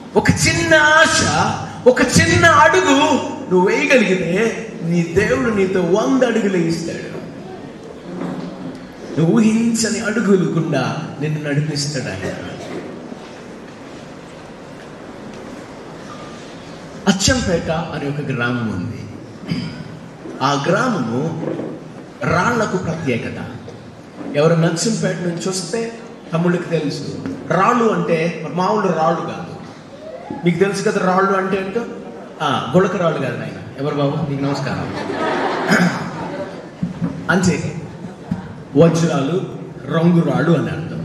ఒక చిన్న ఆశ ఒక చిన్న అడుగు నువ్వు వేయగలిగితే నీ దేవుడు నీతో వంద అడుగులు ఇస్తాడు నువ్వు ఊహించని అడుగులు గుండా నిన్ను నడిపిస్తాడు ఆయన అచ్చంపేట అనే ఒక గ్రామం ఉంది ఆ గ్రామము రాళ్లకు ప్రత్యేకత ఎవరు నచ్చంపేట నుంచి వస్తే తమ్ముళ్ళకి తెలుసు రాళ్ళు అంటే మామూలు రాళ్ళు కాదు మీకు తెలుసు కదా రాళ్ళు అంటే ఏంటో ఆ, గుళక రాళ్ళు కాదు ఆయన ఎవరు బాబు మీకు నమస్కారం అంతే వజ్రాలు రంగు రాళ్ళు అని అర్థం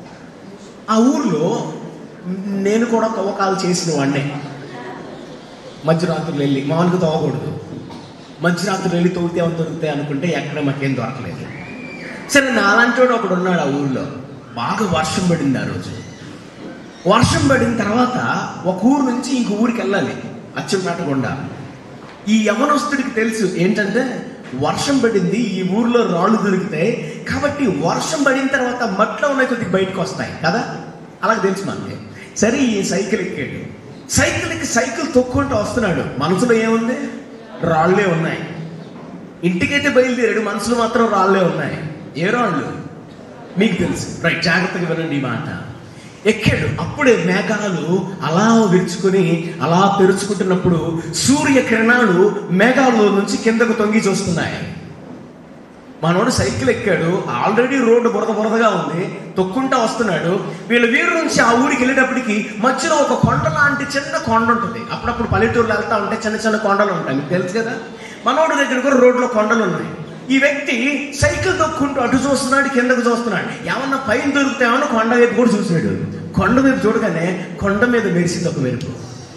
ఆ ఊర్లో నేను కూడా తవ్వకాలు చేసిన వాడినే మధ్యరాత్రులు వెళ్ళి మామూలుగా తవ్వకూడదు మధ్యరాత్రులు వెళ్ళి తవ్వితే ఏమైనా దొరుకుతాయి అనుకుంటే ఎక్కడ మాకేం దొరకలేదు సరే నాలాంటి వాడు ఒకడు ఉన్నాడు ఆ ఊర్లో బాగా వర్షం పడింది ఆ రోజు వర్షం పడిన తర్వాత ఒక ఊరు నుంచి ఇంక ఊరికి వెళ్ళాలి అచ్చంపేట గుండా ఈ యవనస్తుడికి తెలుసు ఏంటంటే వర్షం పడింది ఈ ఊర్లో రాళ్ళు దొరుకుతాయి కాబట్టి వర్షం పడిన తర్వాత మట్లో ఉన్నాయి కొద్దిగా బయటకు వస్తాయి కదా అలాగే తెలుసు మనకి సరే ఈ సైకిల్ ఎక్కాడు సైకిల్కి సైకిల్ తొక్కుంటూ వస్తున్నాడు మనసులో ఏముంది రాళ్ళే ఉన్నాయి ఇంటికైతే బయలుదేరాడు మనసులో మాత్రం రాళ్ళే ఉన్నాయి ఏ రాళ్ళు మీకు తెలుసు రైట్ జాగ్రత్తగా వినండి ఈ మాట ఎక్కాడు అప్పుడే మేఘాలు అలా విరుచుకొని అలా తెరుచుకుంటున్నప్పుడు సూర్య కిరణాలు మేఘాల్లో నుంచి కిందకు తొంగి చూస్తున్నాయి మనోడు సైకిల్ ఎక్కాడు ఆల్రెడీ రోడ్డు బురద బురదగా ఉంది తొక్కుంటా వస్తున్నాడు వీళ్ళ వీరు నుంచి ఆ ఊరికి వెళ్ళేటప్పటికి మధ్యలో ఒక కొండ లాంటి చిన్న కొండ ఉంటుంది అప్పుడప్పుడు పల్లెటూరులో వెళ్తా ఉంటే చిన్న చిన్న కొండలు ఉంటాయి మీకు తెలుసు కదా మనోడు దగ్గర కూడా రోడ్లో కొండలు ఉన్నాయి ఈ వ్యక్తి సైకిల్ తొక్కుంటూ అటు చూస్తున్నాడు కిందకు చూస్తున్నాడు ఏమన్నా పైన దొరుకుతామని కొండ వైపు కూడా చూశాడు కొండ వైపు చూడగానే కొండ మీద మెరిసింది ఒక మెరుపు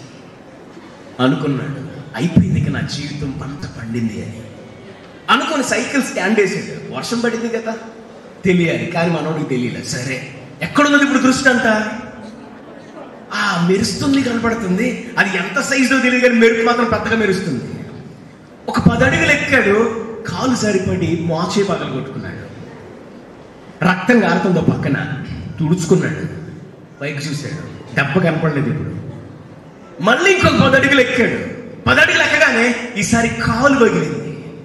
అనుకున్నాడు అయిపోయింది ఇక నా జీవితం పంట పండింది అని అనుకుని సైకిల్ స్టాండ్ వేసాడు వర్షం పడింది కదా తెలియాలి కానీ మనోడికి తెలియలేదు సరే ఎక్కడున్నది ఇప్పుడు దృష్టి అంతా ఆ మెరుస్తుంది కనపడుతుంది అది ఎంత సైజులో తెలియదు కానీ మెరుపు మాత్రం పెద్దగా మెరుస్తుంది ఒక పది అడుగులు ఎక్కాడు కాలు సరిపడి మోచే పగలు కొట్టుకున్నాడు రక్తం కారుతుందో పక్కన తుడుచుకున్నాడు పైకి చూశాడు దెబ్బ కనపడలేదు ఇప్పుడు మళ్ళీ ఇంకొక పది అడుగులు ఎక్కాడు పది అడుగులు ఎక్కగానే ఈసారి కాలు పగిలింది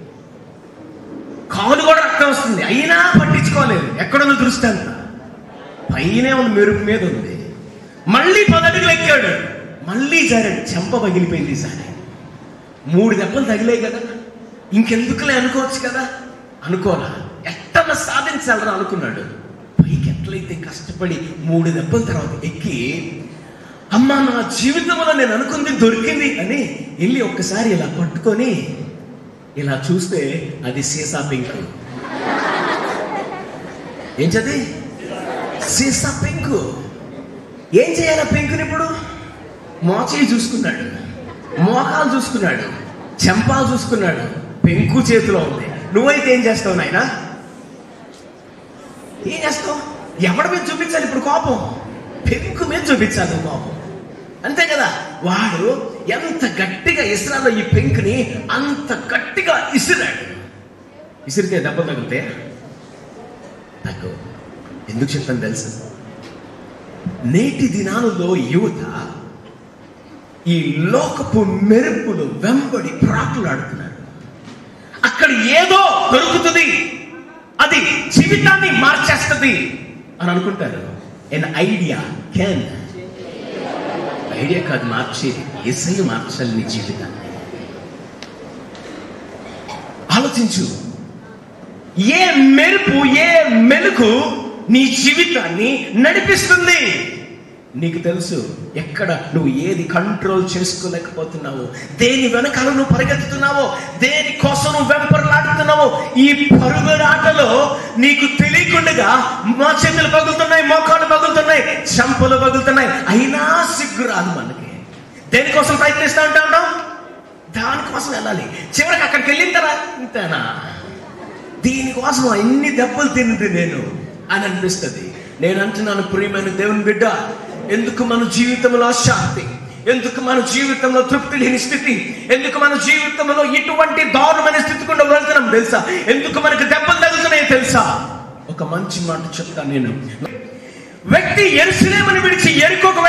కాలు కూడా రక్తం వస్తుంది అయినా పట్టించుకోలేదు ఎక్కడుందో దృష్టి అంతా పైనే ఉంది మెరుపు మీద ఉంది మళ్ళీ పదడుగులు ఎక్కాడు మళ్ళీ జారాడు చెంప పగిలిపోయింది ఈసారి మూడు దెబ్బలు తగిలాయి కదా ఇంకెందుకులే అనుకోవచ్చు కదా అనుకోరా ఎట్టన్నా సాధించాలని అనుకున్నాడు పైకి ఎట్లయితే కష్టపడి మూడు దెబ్బల తర్వాత ఎక్కి అమ్మా నా జీవితంలో నేను అనుకుంది దొరికింది అని వెళ్ళి ఒక్కసారి ఇలా పట్టుకొని ఇలా చూస్తే అది సీసా పెంకు ఏంటది సీసా పెంకు ఏం చేయాలి పెంకుని ఇప్పుడు మోచేయి చూసుకున్నాడు మోకాలు చూసుకున్నాడు చెంపాలు చూసుకున్నాడు పెంకు చేతిలో ఉంది నువ్వైతే ఏం చేస్తావు నాయన ఏం చేస్తావు ఎవడి మీద చూపించాలి ఇప్పుడు కోపం పెంకు మీద చూపించాలి నువ్వు కోపం అంతే కదా వాడు ఎంత గట్టిగా ఇసిరాలో ఈ పెంకుని అంత గట్టిగా ఇసిరాడు ఇసిరితే దెబ్బ తగిలితే తగ్గు ఎందుకు చెప్తాను తెలుసు నేటి దినాలలో యువత ఈ లోకపు మెరుపులు వెంబడి ప్రాకులాడుతున్నారు అక్కడ ఏదో దొరుకుతుంది అది జీవితాన్ని మార్చేస్తుంది అని అనుకుంటారు ఎన్ ఐడియా కెన్ ఐడియా కాదు మార్చేది ఎస్ఐ మార్చాలి నీ జీవితాన్ని ఆలోచించు ఏ మెరుపు ఏ మెలుకు నీ జీవితాన్ని నడిపిస్తుంది నీకు తెలుసు ఎక్కడ నువ్వు ఏది కంట్రోల్ చేసుకోలేకపోతున్నావో దేని వెనకాల నువ్వు పరిగెత్తుతున్నావో దేని కోసం నువ్వు వెంపర్లాడుతున్నావో ఈ పరుగులాటలో నీకు తెలియకుండా మా చేతులు పగులుతున్నాయి మోకాలు పగులుతున్నాయి చంపలు పగులుతున్నాయి అయినా సిగ్గు రాదు మనకి దేనికోసం ప్రయత్నిస్తూ ఉంటా ఉంటాం దానికోసం వెళ్ళాలి చివరికి అక్కడికి వెళ్ళిన తర్వాత ఇంతేనా దీనికోసం అన్ని దెబ్బలు తిన్నది నేను అని అనిపిస్తుంది నేను అంటున్నాను ప్రియమైన దేవుని బిడ్డ ఎందుకు మన జీవితంలో శాంతి ఎందుకు మన జీవితంలో తృప్తి లేని స్థితి ఎందుకు మన జీవితంలో ఇటువంటి దారుణమైన స్థితి కూడా వెళ్తున్నాం తెలుసా ఎందుకు మనకు దెబ్బలు తగులుతున్నాయో తెలుసా ఒక మంచి మాట చెప్తాను నేను వ్యక్తి ఎరుసలేమని విడిచి ఎరుకోకు వెళ్తున్నప్పుడు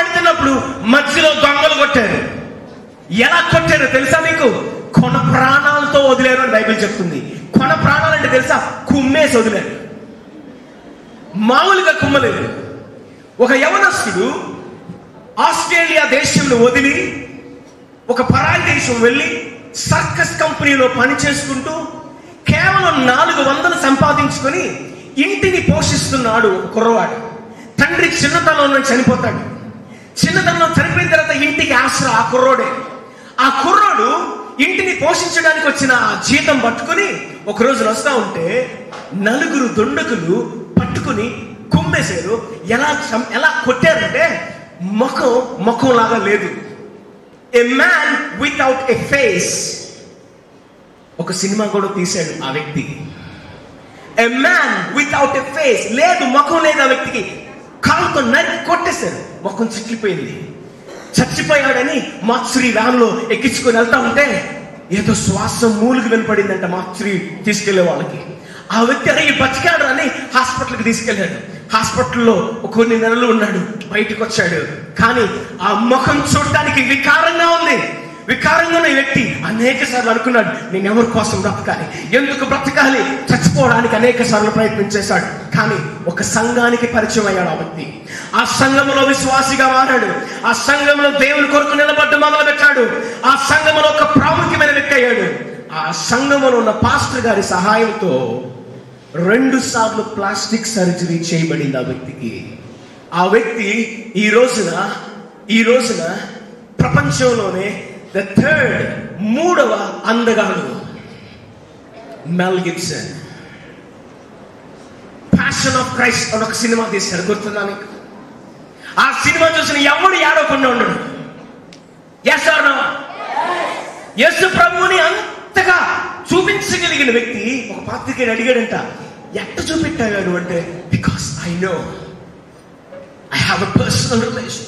వచ్చినప్పుడు మధ్యలో దొంగలు కొట్టారు ఎలా కొట్టారో తెలుసా మీకు కొన ప్రాణాలతో వదిలేరు అని బైబిల్ చెప్తుంది కొన ప్రాణాలు అంటే తెలుసా కుమ్మేసి వదిలేరు మామూలుగా కుమ్మలేదు ఒక యవనస్తుడు ఆస్ట్రేలియా దేశంలో వదిలి ఒక పరాయి దేశం వెళ్ళి సర్కస్ కంపెనీలో పని చేసుకుంటూ కేవలం నాలుగు వందలు సంపాదించుకొని ఇంటిని పోషిస్తున్నాడు ఒక కుర్రవాడు తండ్రి చిన్నతనంలో చనిపోతాడు చిన్నతనంలో చనిపోయిన తర్వాత ఇంటికి ఆసరా ఆ కుర్రోడే ఆ కుర్రోడు ఇంటిని పోషించడానికి వచ్చిన ఆ జీతం పట్టుకొని ఒక రోజు వస్తా ఉంటే నలుగురు దుండకులు పట్టుకుని కుమ్మేశారు ఎలా చం- ఎలా కొట్టారంటే ముఖం ముఖం లాగా లేదు a man without a face ఒక సినిమా కూడా తీశాడు ఆ వ్యక్తి a man without a face లేదు ముఖం లేదు ఆ వ్యక్తికి కాలుతో నరికి కొట్టేశారు ముఖం చిట్లిపోయింది చచ్చిపోయాడని మాత్రి వ్యాన్ లో ఎక్కించుకొని వెళ్తా ఉంటే ఏదో శ్వాస మూలుగు వినపడిందంట మాత్రి తీసుకెళ్లే వాళ్ళకి ఆ వ్యక్తి అరే ఈ బతికాడు అని హాస్పిటల్కి తీసుకెళ్ళాడు హాస్పిటల్లో కొన్ని నెలలు ఉన్నాడు బయటకు వచ్చాడు కానీ ఆ ముఖం చూడటానికి వికారంగా ఉంది వికారంగా ఉన్న ఈ వ్యక్తి అనేక సార్లు అనుకున్నాడు నేను ఎవరి కోసం బ్రతకాలి ఎందుకు బ్రతకాలి చచ్చిపోవడానికి అనేక సార్లు ప్రయత్నం చేశాడు కానీ ఒక సంఘానికి పరిచయం అయ్యాడు ఆ వ్యక్తి ఆ సంఘంలో విశ్వాసిగా మారాడు ఆ సంఘంలో దేవుని కొరకు నిలబడ్డ మొదలు పెట్టాడు ఆ సంఘంలో ఒక ప్రాముఖ్యమైన వ్యక్తి అయ్యాడు ఆ సంఘంలో ఉన్న పాస్టర్ గారి సహాయంతో రెండు సార్లు ప్లాస్టిక్ సర్జరీ చేయబడింది ఆ వ్యక్తికి ఆ వ్యక్తి ఈ రోజున ఈ రోజున ప్రపంచంలోనే ద థర్డ్ మూడవ అందగాడు Mel Gibson passion of Christ అని ఒక సినిమా తీశారు గుర్తుందా మీకు ఆ సినిమా చూసిన ఎవడు ఏడవకుండా ఉండడు ఎస్ ఆర్ నో యేసు ప్రభువుని అంతగా చూపించగలిగిన వ్యక్తి ఒక పాత్రికేయుడు అడిగాడంట ఎట్ట చూపెట్టాడు అంటే because I know I have a personal relationship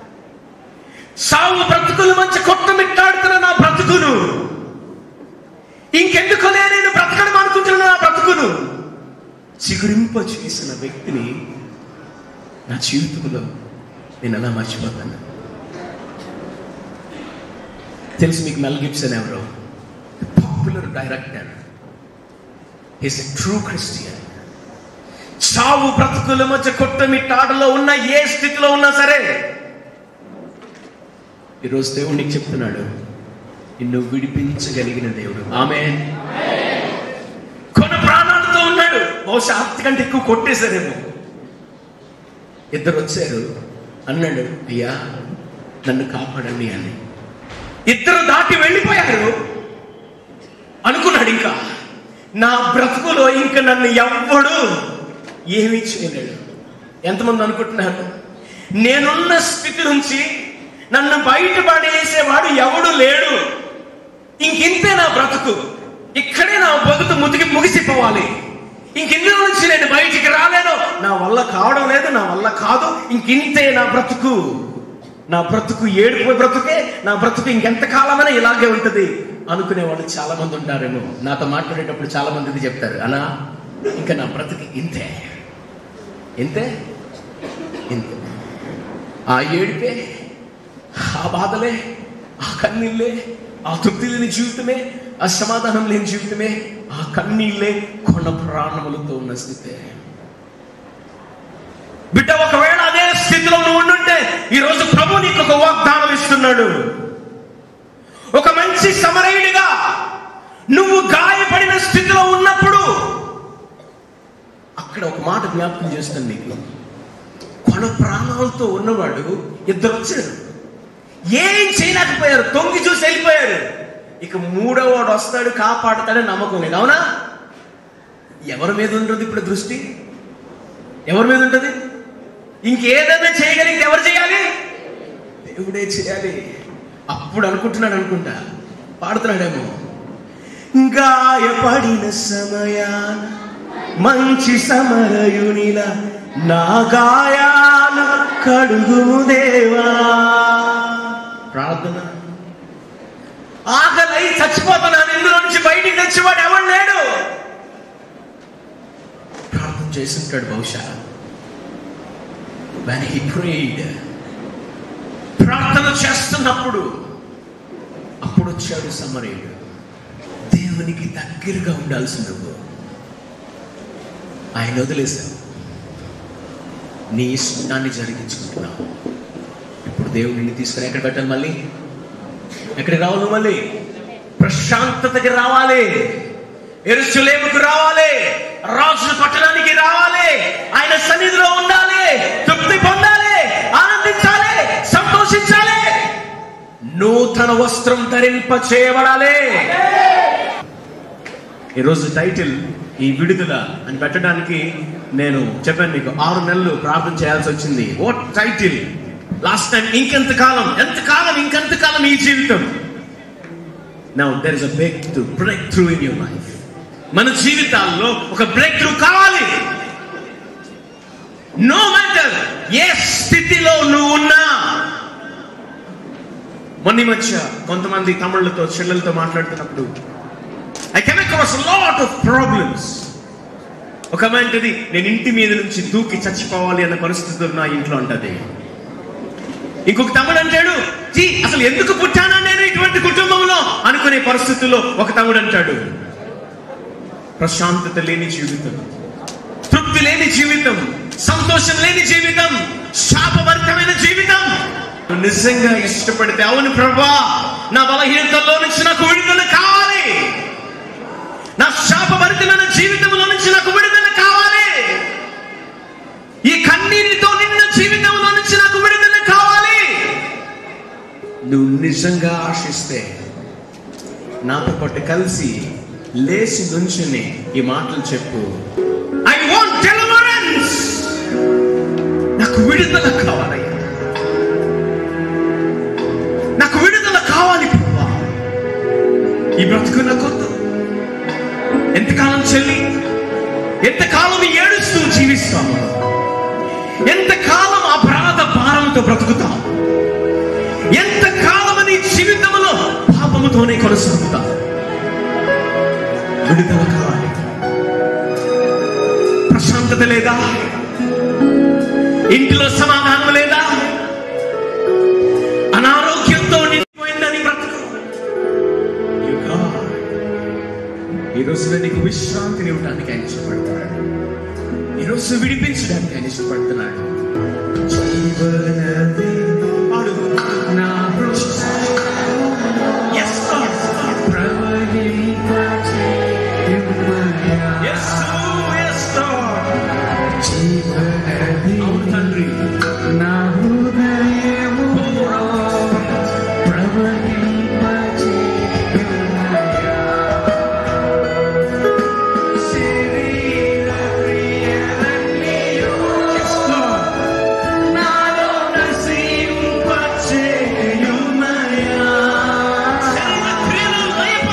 సావు బ్రతుకుల మధ్య కొట్టమిట్టాడుతున్న నా బ్రతుకును ఇంకెందుకులే నేను బ్రతకడం అనుకుంటున్న నా బ్రతుకును చిగురింప చేసిన వ్యక్తిని నా జీవితంలో నేను ఎలా మర్చిపోతాను తెలుసు మీకు మెల్ గిబ్సన్ ఎవరు popular director is a true Christian చావు బ్రతుకుల మధ్య కొట్టమిట్టాడలో ఉన్న ఏ స్థితిలో ఉన్నా సరే ఈరోజు దేవుడు నీకు చెప్తున్నాడు నిన్ను విడిపించగలిగిన దేవుడు ఆమె కొన ప్రాణాలతో ఉన్నాడు బహుశా అంతకంటే ఎక్కువ కొట్టేశారేమో ఇద్దరు వచ్చారు అన్నాడు అయ్యా నన్ను కాపాడండి అని ఇద్దరు దాటి వెళ్ళిపోయారు అనుకున్నాడు ఇంకా నా బ్రతుకులో ఇంకా నన్ను ఎవ్వడు ఏమీ చేయలేడు ఎంతమంది అనుకుంటున్నారు నేనున్న స్థితి నుంచి నన్ను బయటపడేసేవాడు ఎవడు లేడు ఇంకింతే నా బ్రతుకు ఇక్కడే నా బతుకు ముతికి ముగిసిపోవాలి ఇంకిందులో నుంచి నేను బయటికి రాలేను నా వల్ల కావడం లేదు నా వల్ల కాదు ఇంకింతే నా బ్రతుకు నా బ్రతుకు ఏడుపు బ్రతుకే నా బ్రతుకు ఇంకెంత కాలమైనా ఇలాగే ఉంటుంది అనుకునే వాళ్ళు చాలా మంది ఉంటారేమో నాతో మాట్లాడేటప్పుడు చాలా మంది ఇది చెప్తారు అలా ఇంకా నా బ్రతుకు ఇంతే ఇంతే ఇంతే ఆ ఏడుపే ఆ బాధలే ఆ కన్నీళ్ళే ఆ తృప్తి లేని జీవితమే ఆ సమాధానం లేని జీవితమే ఆ కన్నీళ్ళే కొన ప్రాణములతో ఉన్న స్థితే బిడ్డ ఒకవేళ అదే స్థితిలో నువ్వు ఉండుంటే ఈరోజు ప్రభు నీకు ఒక వాగ్దానం ఇస్తున్నాడు ఒక మంచి సమరయుడిగా నువ్వు గాయపడిన స్థితిలో ఉన్నప్పుడు అక్కడ ఒక మాట జ్ఞాపకం చేస్తాను నీకు కొన ప్రాణాలతో ఉన్నవాడు ఇద్దరు వచ్చారు ఏం చేయలేకపోయారు తొంగి చూసి వెళ్ళిపోయారు ఇక మూడో వాడు వస్తాడు కాపాడుతాడని నమ్మకం లేదు అవునా ఎవరి మీద ఉంటుంది ఇప్పుడు దృష్టి ఎవరి మీద ఉంటుంది ఇంకేదైనా చేయగలిగితే ఎవరు చేయాలి దేవుడే చేయాలి అప్పుడు అనుకుంటున్నాడు అనుకుంటా పాడుతున్నాడేమో గాయపడిన సమయాన మంచి సమరయునిలా నా గాయాల కడుగు దేవా ప్రార్థన ఆకలి చచ్చిపోతున్నాను ఇందులో నుంచి బయటికి తెచ్చేవాడు ఎవడు లేడు ప్రార్థన చేస్తుంటాడు బహుశా when he prayed చేస్తున్నప్పుడు అప్పుడు వచ్చాడు సమరయుడు దేవునికి దగ్గరగా ఉండాల్సిన నువ్వు ఆయన వదిలేశావు నీ ఇష్టాన్ని జరిగించుకుంటున్నావు ఇప్పుడు దేవుడు నిన్ను తీసుకుని ఎక్కడ పెట్టాలి మళ్ళీ ఎక్కడికి రావాలి నువ్వు మళ్ళీ ప్రశాంతతకి రావాలి ఎరుసలేముకు రావాలి రాజుల పట్టణానికి రావాలి ఆయన సన్నిధిలో ఉండాలి తృప్తి పొందాలి ఆనందించాలి సంతోషించాలి నూతన వస్త్రం ధరింప చేయబడాలి ఈరోజు టైటిల్ ఈ విడుదల అని పెట్టడానికి నేను చెప్పాను మీకు ఆరు నెలలు ప్రార్థన చేయాల్సి వచ్చింది వాట్ టైటిల్ లాస్ట్ టైం ఇంకెంత కాలం ఎంత కాలం ఇంకెంత కాలం ఈ జీవితం now there is a break break in your life మన జీవితాల్లో ఒక బ్రేక్ త్రూ కావాలి నో మ్యాటర్ ఏ స్థితిలో నువ్వు ఉన్నా మొన్న ఈ మధ్య కొంతమంది తమిళ్లతో చెల్లెలతో మాట్లాడుతున్నప్పుడు I can across lot of problems ఒక ఆమె అంటది నేను ఇంటి మీద నుంచి దూకి చచ్చిపోవాలి అన్న పరిస్థితులు నా ఇంట్లో ఉంటది ఇంకొక తమ్ముడు అంటాడు "జీ, అసలు ఎందుకు పుట్టానా నేను ఇటువంటి కుటుంబంలో అనుకునే పరిస్థితుల్లో ఒక తమ్ముడు అంటాడు ప్రశాంతత లేని జీవితం తృప్తి లేని జీవితం సంతోషం లేని జీవితం శాపభరితమైన జీవితం నువ్వు నిజంగా ఇష్టపడితే అవును ప్రభా నా బలహీనతల్లో నుంచి నాకు విడుదల కావాలి నా శాపభరితమైన జీవితంలో నుంచి నాకు విడుదల కావాలి ఈ కన్నీటితో నిన్న జీవితంలో నుంచి నాకు విడుదల కావాలి నువ్వు నిజంగా ఆశిస్తే నాతో పాటు కలిసి లేచి నుంచుని ఈ మాటలు చెప్పు ఐ వాంట్ డెలివరెన్స్ నాకు విడుదల కావాలయ్యా నాకు విడుదల కావాలి ప్రభా ఈ బ్రతుకు నాకొద్దు ఎంతకాలం చెల్లి ఎంతకాలం ఏడుస్తూ జీవిస్తాము ఎంతకాలం అపరాధ భారంతో బ్రతుకుతాం ఎంతకాలం నీ జీవితంలో పాపముతోనే కొనసాగుతాం విడుదల కావాలి ప్రశాంతత లేదా ఇంటిలో సమాధానం లేదా అనారోగ్యంతో నిండిపోయిందని బ్రతుకు You God. ఈ రోజున నీకు విశ్రాంతిని ఇవ్వడానికి ఆయన ఇష్టపడుతున్నాడు ఈ రోజు విడిపించడానికి ఆయన ఇష్టపడుతున్నాడు పాడు. Yes, Lord. Yes, Lord. Yes, Lord. అవును తండ్రి Yes, Lord. శరీర క్రియలు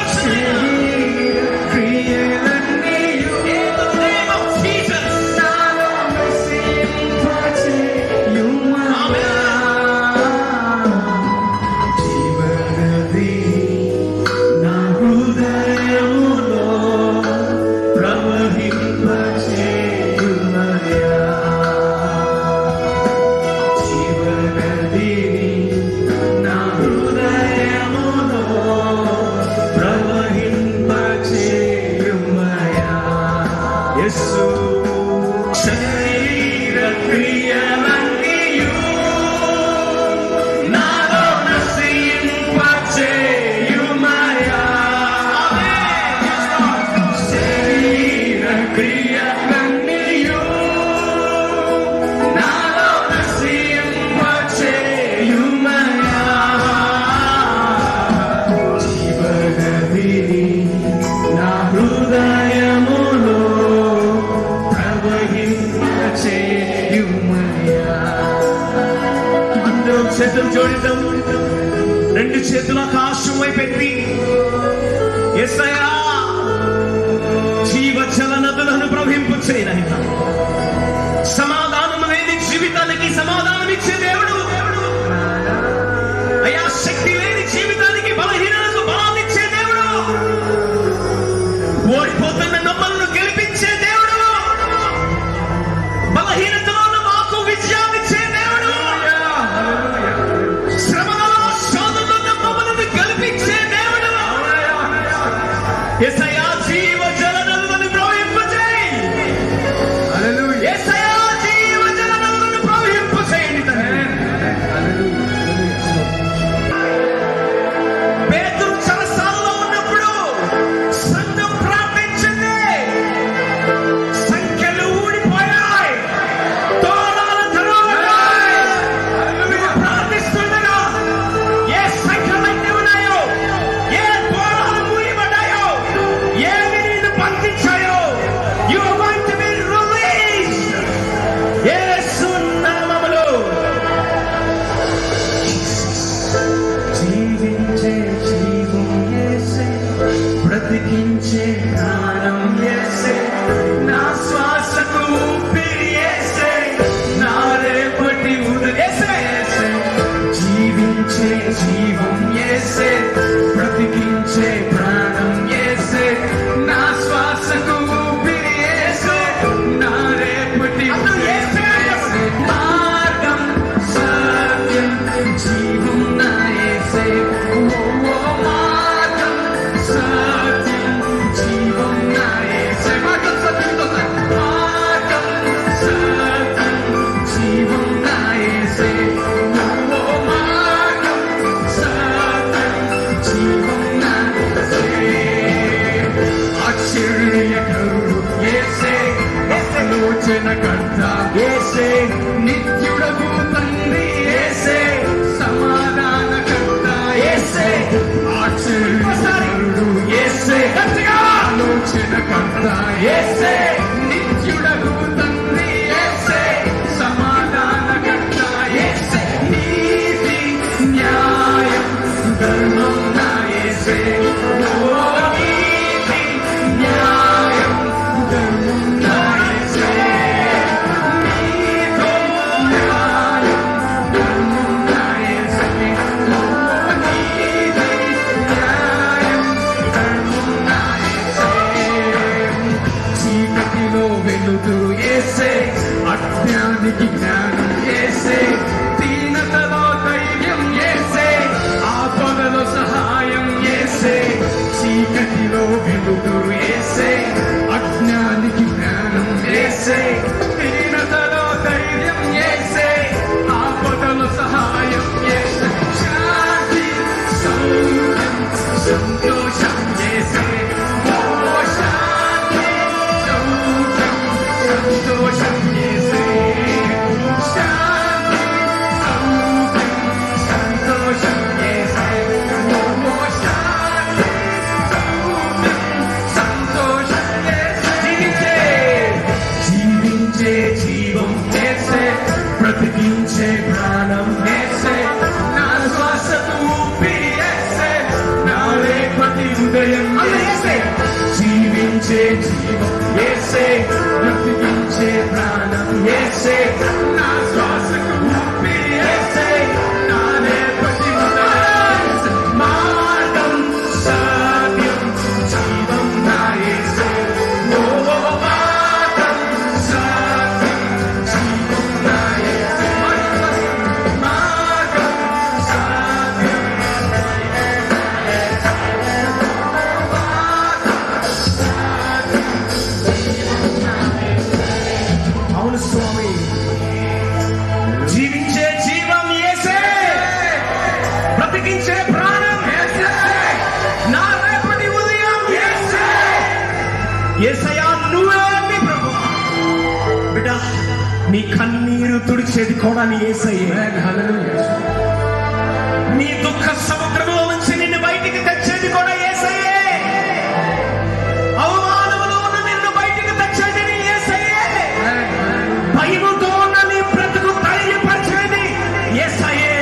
లయపరచండి. In the name of Jesus. యేసు శరీర క్రియలన్నీయు నాలో నశింపచేయుమయా. శరీర క్రియలన్నీయు నాలో నశింపచేయుమయా. జీవనదిని నా హృదయములో ప్రవహింపచేయుమయా. అందరం చేతులు జోడిద్దాం రెండు చేతుల ఆకాశం వైపెత్తి ఎస్ఐయా జీవజల నదులను ప్రవహింపు చేయనైనా సమాధానం లేని జీవితానికి సమాధానం ఇచ్చే దేవుడు అయ్యా శక్తి లేని జీవితానికి బలహీనలకు బలాన్నిచ్చే దేవుడు ఓడిపోతున్న నమ్మలను గెలిపించే దేవుడు బలహీనతలో ఉన్న మాకు విజయాన్నిచ్చే దేవుడు శ్రమలలో కర్త యేసే నిత్యుడగు తండ్రి యేసే సమాధాన కర్త యేసే నీతి న్యాయం ధర్మం నా యేసే ఓ నీతి న్యాయం ధర్మం నా యేసే నీతో న్యాయం ధర్మం నా యేసే ఓ నీతి న్యాయం ధర్మం నా యేసే చీకటిలో వెలుతురు ఏసే అజ్ఞానికి జ్ఞానం ఏసే దీనతలో ధైర్యం ఏసే ఆపదలో సహాయం ఏసే చీకటిలో వెలుతురు ఏసే అజ్ఞానికి జ్ఞానం ఏసే దీనతలో ధైర్యం ఏసే ఆపదలో సహాయం ఏసే శాంతి సౌఖ్యం సంతోషం ఏసే ఓ శాంతి సౌఖ్యం సంతోషం ఏసే శాంతి సౌఖ్యం సంతోషం ఏసే ఓ శాంతి సౌఖ్యం సంతోషం ఏసే జీవించే జీవించే జీవం ఏసే బ్రతికించే ప్రాణం ఏసే నా శ్వాసకు ఊపిరి ఏసే నా రేపటి ఉదయం ఏసే జీవించే జీవం ఏసే బ్రతికించే ప్రాణం ఏసే నా శ్వాసకు ఊపిరి ఏసే నా రేపటి ఉదయం ఏసే. మార్గం సత్యం జీవం నా ఏసే ఓ మార్గం సత్యం జీవం నా ఏసే మార్గం సత్యం అవును స్వామి జీవించే జీవం ఏసే బ్రతికించే ప్రాణం ఏసే నా రేపటి ఉదయం ఏసే ఏసయ్యా నువ్వే నీ ప్రభు బిడ్డ నీ కన్నీరు తుడిచేది కూడా నీ ఏసయ్యే నీ దుఃఖ సముద్రంలో నుంచి నిన్ను బయటికి తెచ్చేది కూడా ఏసయ్యే అవమానములో ఉన్న నిన్ను బయటికి తెచ్చేది నీ ఏసయ్యే భయముతో ఉన్న నీ బ్రతుకు ధైర్యపరిచేది ఏసయ్యే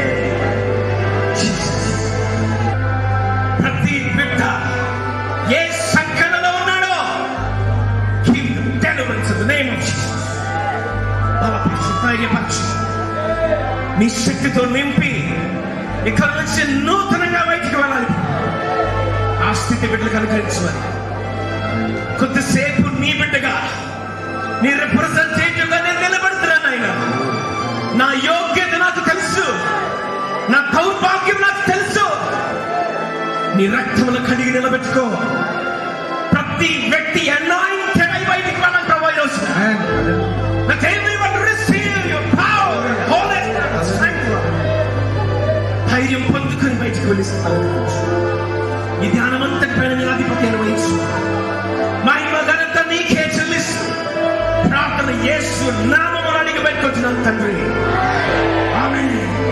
ప్రతి బిడ్డ ఏ సంకటంలో ఉన్నాడో give them deliverance in the name of Jesus. బలపరచు ధైర్యపరచు నీ శక్తితో నింపి ఇక్కడ నుంచి నూతనంగా బయటికి వెళ్ళాలి ఆ స్థితి బిడ్డలకు అనుగ్రహించమని కొద్దిసేపు నీ బిడ్డగా నీ రిప్రజెంటేటివ్ గా నేను నిలబడుతున్నాను ఆయన నా యోగ్యత నాకు తెలుసు నా దౌర్భాగ్యం నాకు తెలుసు నీ రక్తమును కడిగి నిలబెట్టుకో ప్రతి వ్యక్తి అనాయింటెడ్ అయి బయటికి వెళ్ళాలి ప్రభు ఈరోజు That everyone receive your power, your holiness, and strength, Lord. ధైర్యం పొందుకొని బయటికి వెళ్ళి అనుగ్రహించు. ఈ ధ్యానమంతటి పైన నీ ఆధిపత్యాన్ని వహించు మహిమ ఘనత నీకే చెల్లిస్తూ ప్రార్థన యేసు నామమున అడిగి పెట్టుకొచ్చినాను తండ్రి ఆమేన్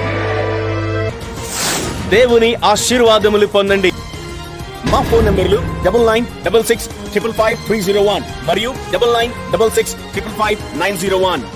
దేవుని ఆశీర్వాదములు పొందండి మా ఫోన్ నంబర్లు double nine double six triple five three zero one మరియు double nine double six triple five nine zero one